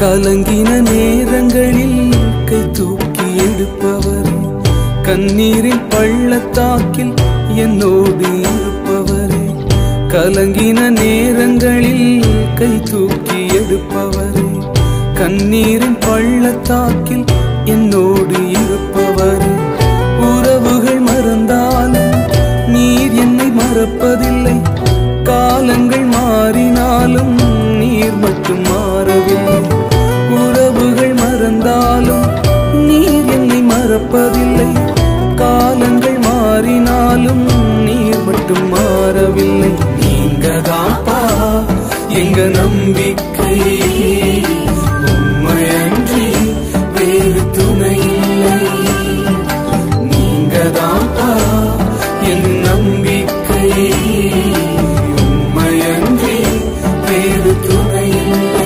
கலங்கின நேரங்களில் கை தூக்கி எடுப்பவரே கண்ணீரின் பள்ளத்தாக்கில் என்னோடு இருப்பவரே கலங்கின நேரங்களில் கை தூக்கி எடுப்பவரே கண்ணீரின் பள்ளத்தாக்கில் என்னோடு இருப்பவரே உறவுகள் மறந்தாலும் நீர் என்னை மறப்பதில்லை காலங்கள் மாறினாலும் நீர் மட்டும் மாறவில்லை உறவுகள் மறந்தாலும் நீர் என்னை மறப்பதில்லை காலங்கள் மாறினாலும் நீர் மட்டும் மாறவில்லை நீங்க தாப்பா எங்க நம்பிக்கை உண்மையன்றி வேறு துணை இல்லை நீங்க தாப்பா என் நம்பிக்கை உண்மையன்றி வேறு துணை இல்லை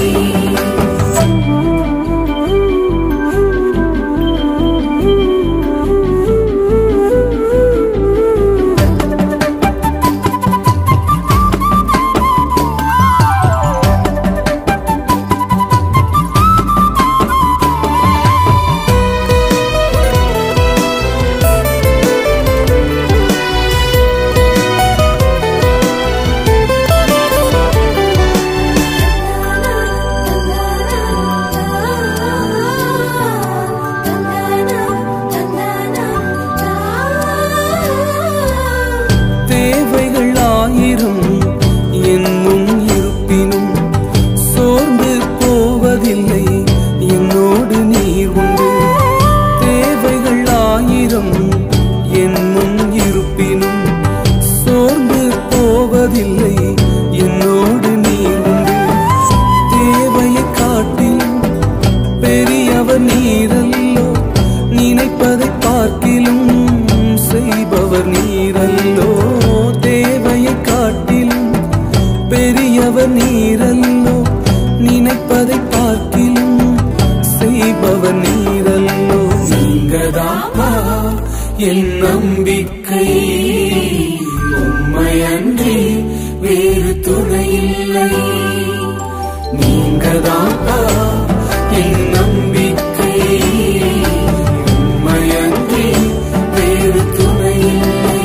தேவைகள் ஆயிரம் என்னும் இருப்பினும் சோர்ந்து போவதில்லை என்னோடு நீர் உண்டு தேவைகள் ஆயிரம் என்னும் இருப்பினும் சோர்ந்து போவதில்லை என்னோடு நீர் உண்டு தேவையை காட்டிலும் பெரியவர் நீரல்லோ நினைப்பதை பார்க்கிலும் செய்பவர் நீரல்லோ தேவையை காட்டிலும் பெரியவர் நீரல்லோ நினைப்பதை பார்க்கிலும் செய்பவர் நீரல்லோ நீங்கதாப்பா என் நம்பிக்கை உண்மையன்றி வேறு துணை இல்லை நீங்கதாப்பா என் நம்பிக்கை உண்மையன்றி வேறு துணை இல்லை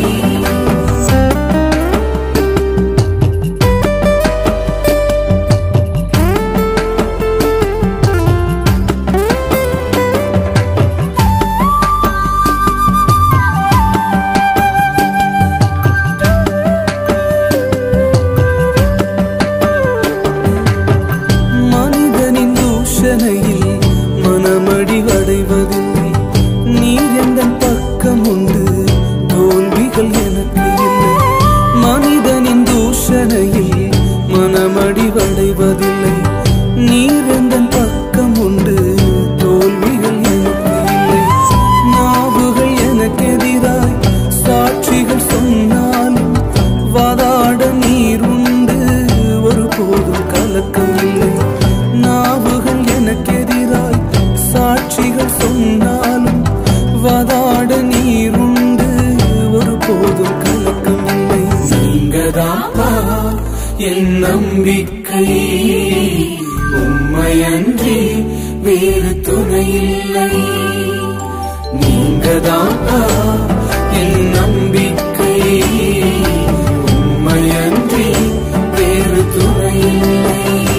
மனிதனின் தூஷணையில் மனமடிவடைவதில்லை நீர் எந்த பக்கம் உண்டு தோல்விகள் எனக்கு இல்லை மனிதனின் தூஷணையில் மனமடிவடைவதில்லை நீர் எந்த பக்கம் உண்டு தோல்விகள் எனக்கு இல்லை நாவுகள் எனக்கு எதிராய் சாட்சிகள் சொன்னாலும் வாதாட நீர் உண்டு ஒருபோதும் கலக்கம் இல்லை நாவுகள் எனக்கு எதிராய் சாட்சிகள் சொன்னாலும் வாதாட நீர் உண்டு ஒருபோதும் கலக்கம் இல்லை நீங்கதாப்பா என் நம்பிக்கை உண்மையன்றி வேறு துணை இல்லை நீங்கதாப்பா என் நம்பிக்கை உண்மையன்றி வேறு துணை இல்லை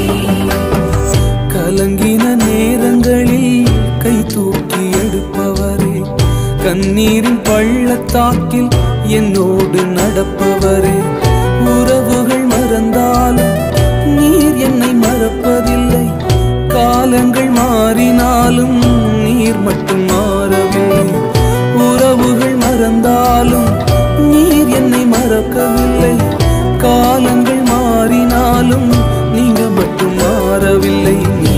கலங்கின நேரங்களில் கை தூக்கி எடுப்பவரே கண்ணீரின் பள்ளத்தாக்கில் என்னோடு நடப்பவரே உறவுகள் மறந்தாலும் நீர் என்னை மறப்பதில்லை காலங்கள் மாறினாலும் நீர் மட்டும் மாறவில்லை உறவுகள் மறந்தாலும் நீர் என்னை மறக்கவில்லை காலங்கள் மாறினாலும் நீங்க மட்டும் மாறவில்லை